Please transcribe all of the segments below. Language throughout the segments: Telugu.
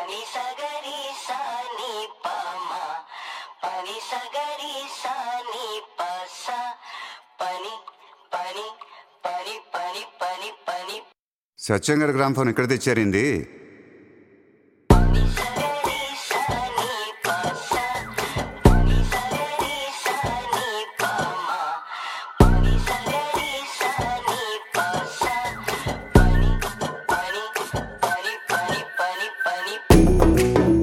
పని సగరి సాని పమ పని సగరి సాని పస పని పని పని పని పని పని సత్యం గారి గ్రామ్ ఫోన్ ఎక్కడ తెచ్చారండి పని సగరి సాని పస పని సగరి సాని పమ పని సగరి సాని పస పని పని పని పని పని పని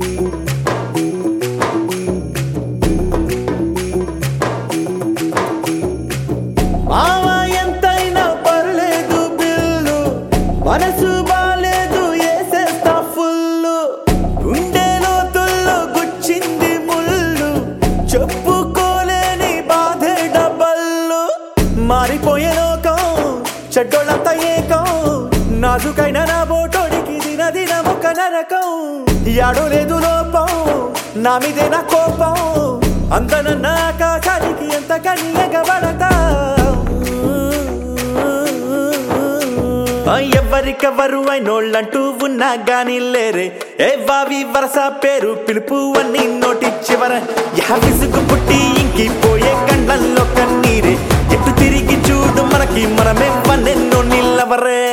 మావా ఎంతైనా పర్లేదు బిల్లు మనసు బాలేదు ఏసేస్తా ఫుల్లు గుండె లోతుల్లో గుచ్చింది ముళ్ళు చెప్పుకోలేని బాధే డబ్బల్లు మారిపోయే లోకం చెడ్డోళ్ళంతా ఏకం నాజుకైన నా బోటోడికి దిన దిన ఒక నరకం యాడో లేదు లోపం నా మీదే నా కోపం అందనన్న ఆకాశానికి ఎంత కని ఎగబడతా ఆ, ఎవరికెవరు అయినోళ్ళంటూ ఉన్నా గాని లేరే ఏ వావి వరస పేరు పిలుపు అన్ని నోటి చివర యా విసుగు పుట్టి ఇంకి పోయే కండ్లల్లో కన్నీరే ఎటు తిరిగి చూడు మనకి మనమే వన్నెన్నో నిల్లవరే